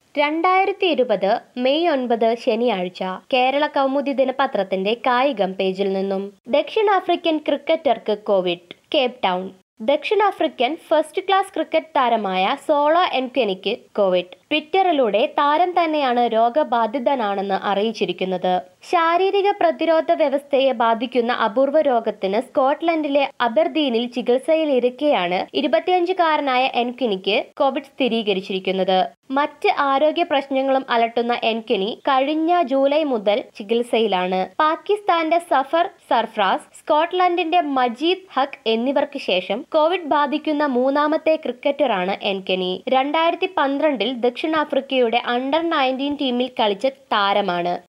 രണ്ടായിരത്തി ഇരുപത് മെയ് ഒൻപത് ശനിയാഴ്ച കേരള കൗമുദി ദിനപത്രത്തിന്റെ കായികം പേജിൽ നിന്നും ദക്ഷിണാഫ്രിക്കൻ ക്രിക്കറ്റർക്ക് കോവിഡ് കേപ്പ് ടൗൺ ദക്ഷിണാഫ്രിക്കൻ ഫസ്റ്റ് ക്ലാസ് ക്രിക്കറ്റ് താരമായ സോളോ എൻകെനിക്ക് കോവിഡ് ട്വിറ്ററിലൂടെ താരം തന്നെയാണ് രോഗബാധിതനാണെന്ന് അറിയിച്ചിരിക്കുന്നത് ശാരീരിക പ്രതിരോധ വ്യവസ്ഥയെ ബാധിക്കുന്ന അപൂർവ രോഗത്തിന് സ്കോട്ട്ലൻഡിലെ അബർദീനിൽ ചികിത്സയിലിരിക്കെയാണ് ഇരുപത്തിയഞ്ചുകാരനായ എൻകിനിക്ക് കോവിഡ് സ്ഥിരീകരിച്ചിരിക്കുന്നത് മറ്റ് ആരോഗ്യ പ്രശ്നങ്ങളും അലട്ടുന്ന എൻകിനി കഴിഞ്ഞ ജൂലൈ മുതൽ ചികിത്സയിലാണ് പാകിസ്ഥാന്റെ സഫർ സർഫ്രാസ് സ്കോട്ട്ലൻഡിന്റെ മജീദ് ഹക്ക് എന്നിവർക്ക് ശേഷം കോവിഡ് ബാധിക്കുന്ന മൂന്നാമത്തെ ക്രിക്കറ്ററാണ് എൻകെനി രണ്ടായിരത്തി പന്ത്രണ്ടിൽ ദക്ഷിണാഫ്രിക്കയുടെ അണ്ടർ നയൻറ്റീൻ ടീമിൽ കളിച്ച താരമാണ്